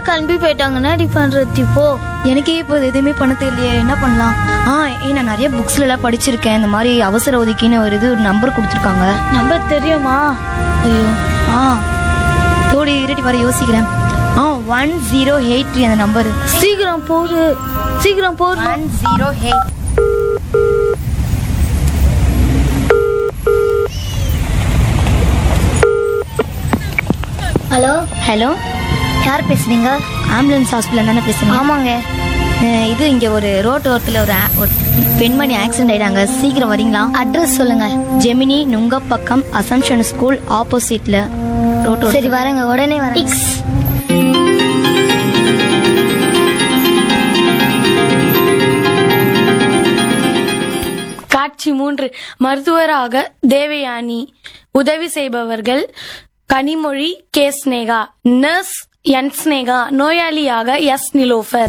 கிளம்பி போயிட்டாங்கன்னா அடி பண்றது இப்போ எனக்கே இப்போ இது எதுவுமே பண்ண தெரியலையே என்ன பண்ணலாம் ஆ ஏ நான் நிறைய புக்ஸ்ல எல்லாம் படிச்சிருக்கேன் இந்த மாதிரி அவசர ஒதுக்கின்னு ஒரு இது ஒரு நம்பர் கொடுத்துருக்காங்க நம்பர் தெரியுமா ஐயோ ஆ தோடி இருட்டி வர யோசிக்கிறேன் ஆ ஒன் ஜீரோ எயிட் த்ரீ அந்த நம்பர் சீக்கிரம் போடு சீக்கிரம் போடு one zero eight hello hello யார் பேசுறீங்க ஆம்புலன்ஸ் ஹாஸ்பிட்டல் தானே பேசுறீங்க ஆமாங்க அஹ், இது இங்க ஒரு ரோட்டு ஓரத்தில் ஒரு ஆ- ஒரு பெண்மணி ஆக்சிடென்ட் ஆயிட்டாங்க சீக்கிரம் வரீங்களா அட்ரஸ் சொல்லுங்க ஜெமினி நுங்கப்பக்கம் அசம்ஷன் ஸ்கூல் ஆப்போசிட்ல ரோட்டு சரி வரேங்க உடனே வரேன் காட்சி மூன்று மருத்துவராக தேவயானி உதவி செய்பவர்கள் கனிமொழி கே ஸ்னேகா நர்ஸ் என் ஸ்னேகா நோயாளியாக எஸ் நிலோஃபர்